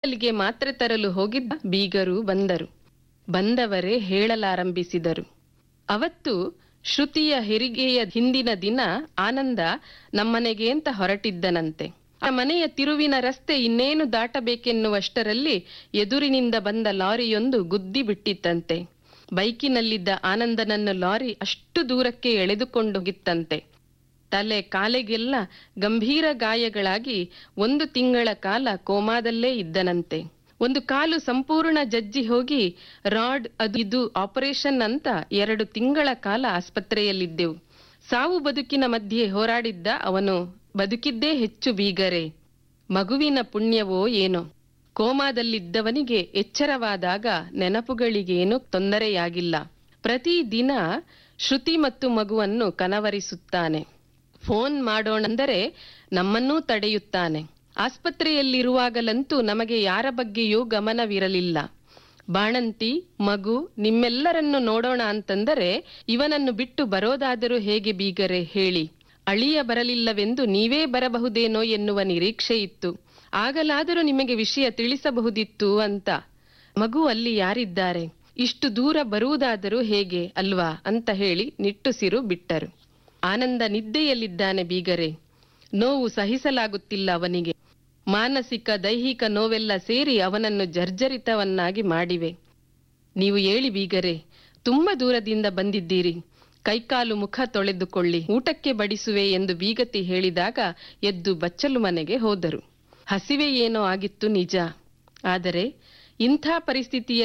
ಹಾಸ್ಪಿಟಲ್ಗೆ ಮಾತ್ರೆ ತರಲು ಹೋಗಿದ್ದ ಬೀಗರು ಬಂದರು ಬಂದವರೇ ಹೇಳಲಾರಂಭಿಸಿದರು ಅವತ್ತು ಶ್ರುತಿಯ ಹೆರಿಗೆಯ ಹಿಂದಿನ ದಿನ ಆನಂದ ನಮ್ಮನೆಗೆ ಅಂತ ಹೊರಟಿದ್ದನಂತೆ ಆ ಮನೆಯ ತಿರುವಿನ ರಸ್ತೆ ಇನ್ನೇನು ದಾಟಬೇಕೆನ್ನುವಷ್ಟರಲ್ಲಿ ಎದುರಿನಿಂದ ಬಂದ ಲಾರಿಯೊಂದು ಗುದ್ದಿ ಬಿಟ್ಟಿತ್ತಂತೆ ಬೈಕಿನಲ್ಲಿದ್ದ ಆನಂದನನ್ನು ಲಾರಿ ಅಷ್ಟು ದೂರಕ್ಕೆ ಎಳೆದುಕೊಂಡೋಗಿತ್ತಂತೆ ತಲೆ ಕಾಲೆಗೆಲ್ಲ ಗಂಭೀರ ಗಾಯಗಳಾಗಿ ಒಂದು ತಿಂಗಳ ಕಾಲ ಕೋಮಾದಲ್ಲೇ ಇದ್ದನಂತೆ ಒಂದು ಕಾಲು ಸಂಪೂರ್ಣ ಜಜ್ಜಿ ಹೋಗಿ ರಾಡ್ ಅದು ಇದು ಆಪರೇಷನ್ ಅಂತ ಎರಡು ತಿಂಗಳ ಕಾಲ ಆಸ್ಪತ್ರೆಯಲ್ಲಿದ್ದೆವು ಸಾವು ಬದುಕಿನ ಮಧ್ಯೆ ಹೋರಾಡಿದ್ದ ಅವನು ಬದುಕಿದ್ದೇ ಹೆಚ್ಚು ಬೀಗರೆ ಮಗುವಿನ ಪುಣ್ಯವೋ ಏನೋ ಕೋಮಾದಲ್ಲಿದ್ದವನಿಗೆ ಎಚ್ಚರವಾದಾಗ ನೆನಪುಗಳಿಗೇನು ತೊಂದರೆಯಾಗಿಲ್ಲ ಪ್ರತಿ ದಿನ ಶ್ರುತಿ ಮತ್ತು ಮಗುವನ್ನು ಕನವರಿಸುತ್ತಾನೆ ಫೋನ್ ಮಾಡೋಣಂದರೆ ನಮ್ಮನ್ನೂ ತಡೆಯುತ್ತಾನೆ ಆಸ್ಪತ್ರೆಯಲ್ಲಿರುವಾಗಲಂತೂ ನಮಗೆ ಯಾರ ಬಗ್ಗೆಯೂ ಗಮನವಿರಲಿಲ್ಲ ಬಾಣಂತಿ ಮಗು ನಿಮ್ಮೆಲ್ಲರನ್ನು ನೋಡೋಣ ಅಂತಂದರೆ ಇವನನ್ನು ಬಿಟ್ಟು ಬರೋದಾದರೂ ಹೇಗೆ ಬೀಗರೆ ಹೇಳಿ ಅಳಿಯ ಬರಲಿಲ್ಲವೆಂದು ನೀವೇ ಬರಬಹುದೇನೋ ಎನ್ನುವ ನಿರೀಕ್ಷೆ ಇತ್ತು ಆಗಲಾದರೂ ನಿಮಗೆ ವಿಷಯ ತಿಳಿಸಬಹುದಿತ್ತು ಅಂತ ಮಗು ಅಲ್ಲಿ ಯಾರಿದ್ದಾರೆ ಇಷ್ಟು ದೂರ ಬರುವುದಾದರೂ ಹೇಗೆ ಅಲ್ವಾ ಅಂತ ಹೇಳಿ ನಿಟ್ಟುಸಿರು ಬಿಟ್ಟರು ಆನಂದ ನಿದ್ದೆಯಲ್ಲಿದ್ದಾನೆ ಬೀಗರೆ ನೋವು ಸಹಿಸಲಾಗುತ್ತಿಲ್ಲ ಅವನಿಗೆ ಮಾನಸಿಕ ದೈಹಿಕ ನೋವೆಲ್ಲ ಸೇರಿ ಅವನನ್ನು ಜರ್ಜರಿತವನ್ನಾಗಿ ಮಾಡಿವೆ ನೀವು ಏಳಿ ಬೀಗರೆ ತುಂಬ ದೂರದಿಂದ ಬಂದಿದ್ದೀರಿ ಕೈಕಾಲು ಮುಖ ತೊಳೆದುಕೊಳ್ಳಿ ಊಟಕ್ಕೆ ಬಡಿಸುವೆ ಎಂದು ಬೀಗತಿ ಹೇಳಿದಾಗ ಎದ್ದು ಬಚ್ಚಲು ಮನೆಗೆ ಹೋದರು ಹಸಿವೆ ಏನೋ ಆಗಿತ್ತು ನಿಜ ಆದರೆ ಇಂಥ ಪರಿಸ್ಥಿತಿಯ